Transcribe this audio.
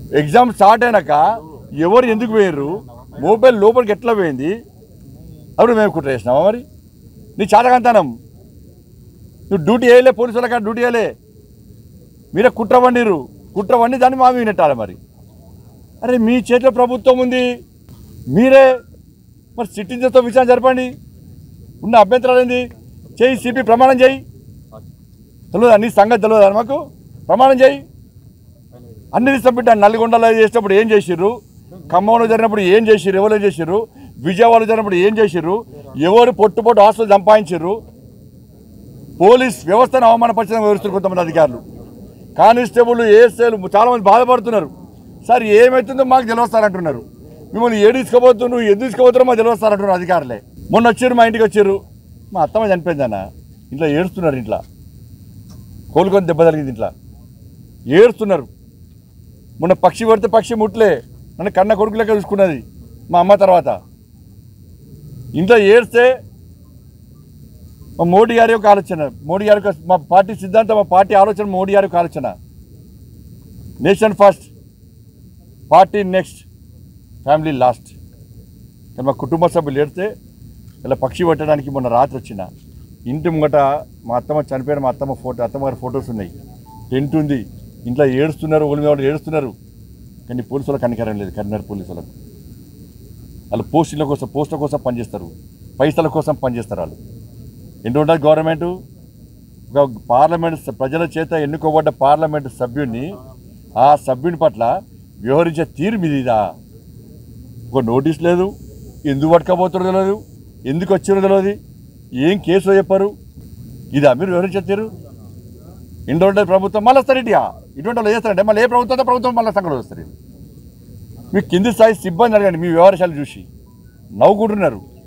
exam start అయినాక ఎవరు ఎందుకు పోయారు మొబైల్ లోపలికి ఎట్లా పోయింది అప్పుడు మేము కుట్ర చేసినావా మరి నీ చాతకంతానం నువ్వు డ్యూటీ వేయలే పోలీసు వాళ్ళకి డ్యూటీ వేయలే మీరే కుట్ర వండిరు కుట్ర వండి దాన్ని మా మీద నెట్టాలి మరి అరే మీ చేతిలో ప్రభుత్వం ఉంది మీరే మరి సిటిజన్స్తో విచారణ జరపండి ఉన్న అభ్యంతరాలు ఏంది చేయి సిపి ప్రమాణం చేయి తెలియదు అన్ని సంగతి తెలియదు మాకు ప్రమాణం చేయి అన్ని సబ్మిట్ నల్గొండలో చేసినప్పుడు ఏం చేసిర్రు ఖమ్మంలో జరిగినప్పుడు ఏం చేసిర్రు ఎవరు ఏం చేసిర్రు విజయవాడలో జరిగినప్పుడు ఏం చేసిర్రు ఎవరు పొట్టు పొట్టు హాస్టల్ సంపాదించారు పోలీస్ వ్యవస్థను అవమానపరిచిన వ్యవస్థలు కొంతమంది అధికారులు కానిస్టేబుల్ ఏఎస్ఐలు చాలామంది బాధపడుతున్నారు సార్ ఏమవుతుందో మాకు తెలియస్తారంటున్నారు మిమ్మల్ని ఏడు తీసుకుపోతున్నారు ఎందుకు తీసుకుపోతున్నారో మాకు తెలియస్తారంటున్నారు అధికారులే మొన్న వచ్చారు మా ఇంటికి వచ్చారు మా అత్తమ్మ చనిపోయిందన్న ఇంట్లో ఏడుస్తున్నారు ఇంట్లో కోలుకొని దెబ్బ తగిలింది ఇంట్లో ఏడుస్తున్నారు మొన్న పక్షి పడితే పక్షి ముట్లే నన్ను కన్న కొడుకు లెక్క చూసుకున్నది మా అమ్మ తర్వాత ఇంట్లో ఏడ్స్తే మా మోడీ గారి యొక్క ఆలోచన మోడీ గారి యొక్క మా పార్టీ సిద్ధాంతం మా పార్టీ ఆలోచన మోడీ గారి యొక్క ఆలోచన nation first party next family last కానీ మా కుటుంబ సభ్యులు ఏడితే ఇలా పక్షి పట్టడానికి మొన్న రాత్రి వచ్చిన ఇంటి ముంగట మా అత్తమ్మ చనిపోయిన మా అత్తమ్మ ఫోటో అత్తమ్మ గారి ఫొటోస్ ఉన్నాయి టెంట్ ఉంది ఇంట్లో ఏడుస్తున్నారు ఒలిమి వాళ్ళు ఏడుస్తున్నారు కానీ పోలీసు వాళ్ళకి కనికరం లేదు కరీంనగర్ పోలీసు వాళ్ళకు వాళ్ళు పోస్టుల కోసం పోస్టుల కోసం పనిచేస్తారు పైసల కోసం పనిచేస్తారు వాళ్ళు ఎన్ని ఉంటుంది గవర్నమెంట్ ఒక పార్లమెంట్ స- ప్రజల చేత ఎన్నుకోబడ్డ పార్లమెంట్ సభ్యుడిని ఆ సభ్యుని పట్ల వ్యవహరించే తీరు మీది ఇదా ఒక నోటీస్ లేదు ఎందుకు పట్టుకపోతారో తెలియదు ఎందుకు వచ్చారో తెలియదు ఏం కేసు చెప్పారు ఇదా మీరు వివరించే తీరు ఇన్ని రోజులు ప్రభుత్వం మళ్ళీ వస్తారు ఇటుగా ఇటువంటి వాళ్ళు చేస్తారంటే మళ్ళీ ఏ ప్రభుత్వం ప్రభుత్వం మళ్ళీ సంగతి వస్తారు మీ కింది స్థాయి సిబ్బంది అడగండి మీ వ్యవహారాలు చూసి నవ్వుకుంటున్నారు